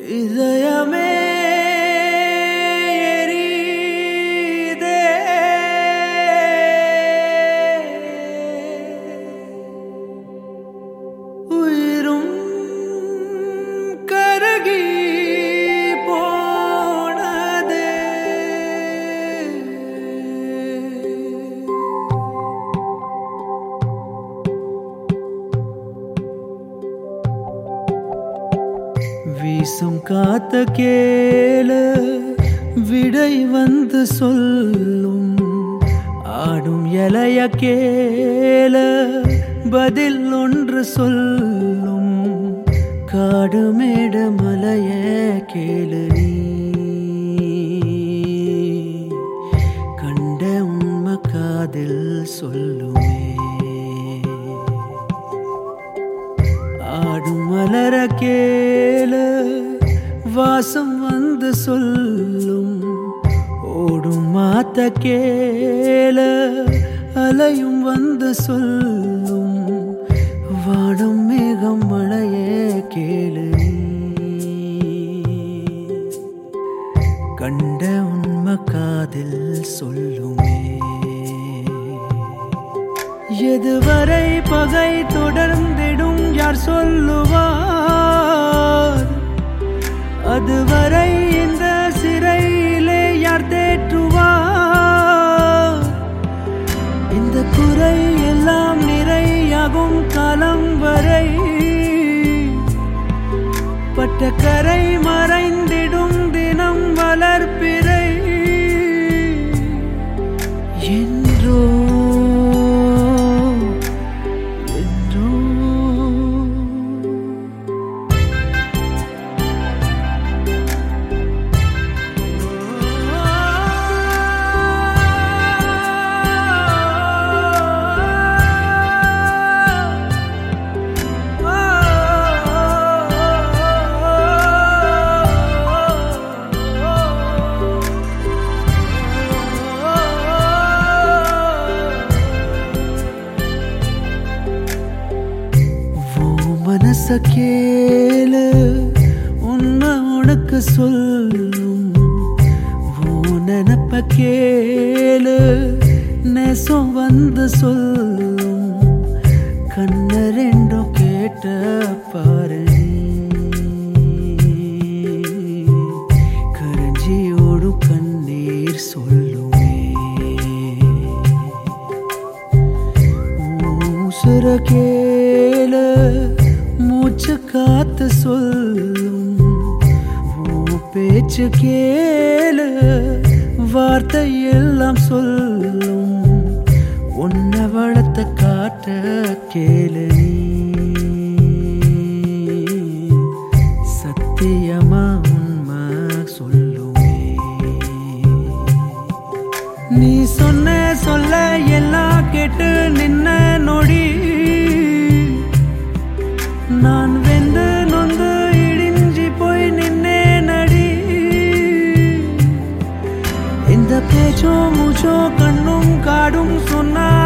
இதயமே எரியுதே. உயிரும் கருகி போனதே வீசும் காத்த கேள விடை வந்து சொல்லும் ஆடும் இலைய கேள பதில் ஒன்று சொல்லும் காடு மேட மலைய கேளு நீ கண்ட உண்மை காதில் சொல்லுமே ஆடும் மலர கேள வாசம் வந்து சொல்லும் ஓடும் மாத்த கேள அலையும் வந்து சொல்லும் வாடும் மேகம் மழையே கேளு நீ. கண்ட உண்மை காதில் சொல்லுமே எதுவரை பகை தொடர்ந்திடும் யார் சொல்லுவார் அதுவரை இந்த சிறையிலே யார் தேற்றுவார் இந்த குறை எல்லாம் நிறையாகும் காலம் வரை பட்ட கரை மறைந்திடும் தினம் வளர்ப்பிறை என்றோ என்றோ ஓ மனச கேளு உன்னை உனக்கு சொல்லும் ஓ நினப்ப கேளு நெசம் வந்து சொல்லும் கண்ண ரெண்டும் கேட்ட பாரு கரஞ்சியோடும் கண்ணீர் சொல்லுமே உசுர கேள மூச்சு காத்து சொல்லும் உன் பேச்சு கேள வார்த்தை எல்லாம் சொல்லும் உன்னை வளர்த்த காட்ட கேளு நீ. சத்தியமா உண்மை சொல்லுமே நீ சொன்ன சொல்ல எல்லாம் கேட்டு நின்ன நொடி நான் வெந்து நொந்து இடிஞ்சி போய் நின்னே நடி இந்த பேச்சோ மூச்சோ கண்ணும் காடும் சொன்னா